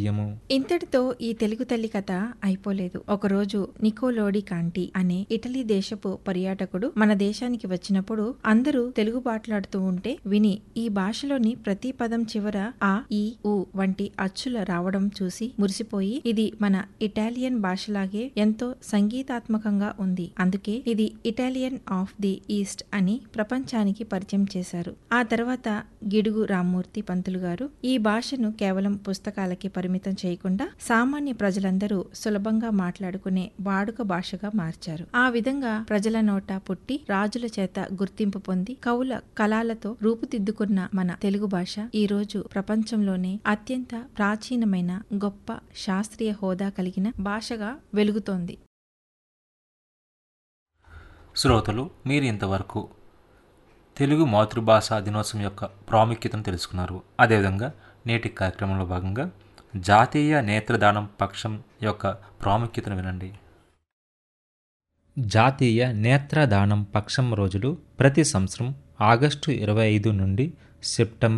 తెలియము ఇంతటితో ఈ తెలుగు తల్లి కథ అయిపోలేదు ఒకరోజు నికోలోడి కాంటి అనే ఇటలీ దేశపు పర్యాటకుడు మన దేశానికి వచ్చినప్పుడు అందరూ తెలుగు మాట్లాడుతూ ఉంటే విని ఈ భాషలోని ప్రతి పదం చివర ఆ ఈ ఉ వంటి అచ్చుల రావడం చూసి మురిసిపోయి ఇది మన ఇటాలియన్ భాషలాగే ఎంతో సంగీతాత్మకంగా ఉంది అందుకే ఇది ఇటాలియన్ ఆఫ్ ది ఈస్ట్ అని ప్రపంచానికి పరిచయం చేశారు ఆ తర్వాత గిడుగు రామ్మూర్తి పంతులు గారు ఈ భాషను కేవలం పుస్తకాలకి పరిమితం చేయకుండా సామాన్య ప్రజలందరూ సులభంగా మాట్లాడుకునే వాడుక భాషగా మార్చారు ఆ విధంగా ప్రజల నోట పుట్టి రాజుల చేత గుర్తింపు పొంది కవుల కళాలతో రూపుదిద్దుకున్న మన తెలుగు భాష ఈ రోజు ప్రపంచంలోనే అత్యంత ప్రాచీనమైన గొప్ప శాస్త్రీయ హోదా కలిగిన భాషగా వెలుగుతోంది శ్రోతలు మీరు ఇంతవరకు తెలుగు మాతృభాష దినోత్సవం యొక్క ప్రాముఖ్యతను తెలుసుకున్నారు అదేవిధంగా నేటి కార్యక్రమంలో భాగంగా జాతీయ నేత్రదానం పక్షం యొక్క ప్రాముఖ్యతను వినండి జాతీయ నేత్రదానం పక్షం రోజులు ప్రతి సంవత్సరం ఆగస్టు ఇరవై ఐదు నుండి సెప్టెంబర్